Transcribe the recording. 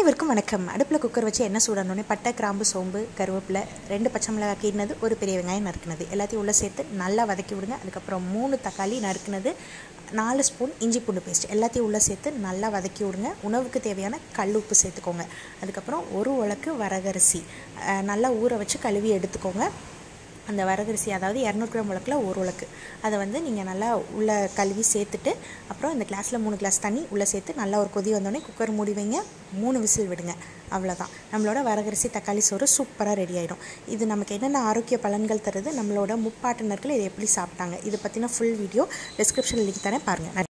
அனைவருக்கும் வணக்கம் அடுப்பில் குக்கர் வச்சு என்ன சூடணுன்னே பட்டை கிராம்பு சோம்பு கருவேப்பிலை ரெண்டு பச்சை மிளகாய் கீறினது ஒரு பெரிய வெங்காயம் நறுக்குனது எல்லாத்தையும் உள்ளே சேர்த்து நல்லா வதக்கி விடுங்க அதுக்கப்புறம் மூணு தக்காளி நறுக்குனது நாலு ஸ்பூன் இஞ்சி பூண்டு பேஸ்ட் எல்லாத்தையும் உள்ளே சேர்த்து நல்லா வதக்கி விடுங்க உணவுக்கு தேவையான கல் உப்பு சேர்த்துக்கோங்க அதுக்கப்புறம் ஒரு உலக்கு வரகரிசி அஹ், நல்லா ஊற வச்சு கழுவி எடுத்துக்கோங்க அந்த வரகரிசி அதாவது இரநூறு கிராம் உலக்கில் ஒரு உலக்கு அதை வந்து நீங்கள் நல்லா உள்ளே கழுவி சேர்த்துட்டு அப்புறம் இந்த கிளாஸில் மூணு கிளாஸ் தண்ணி உள்ளே சேர்த்து நல்லா ஒரு கொதி வந்தோடனே குக்கர் மூடி வைங்க மூணு விசில் விடுங்க அவ்வளோதான் நம்மளோட வரகரிசி தக்காளி சோறு சூப்பராக ரெடி ஆகிடும் இது நமக்கு என்னென்ன ஆரோக்கிய பலன்கள் தருது நம்மளோட முப்பாட்டினர்கள் இதை எப்படி சாப்பிட்டாங்க இதை பற்றின ஃபுல் வீடியோ டிஸ்கிரிப்ஷன் லிங்க் தரேன் பாருங்கள்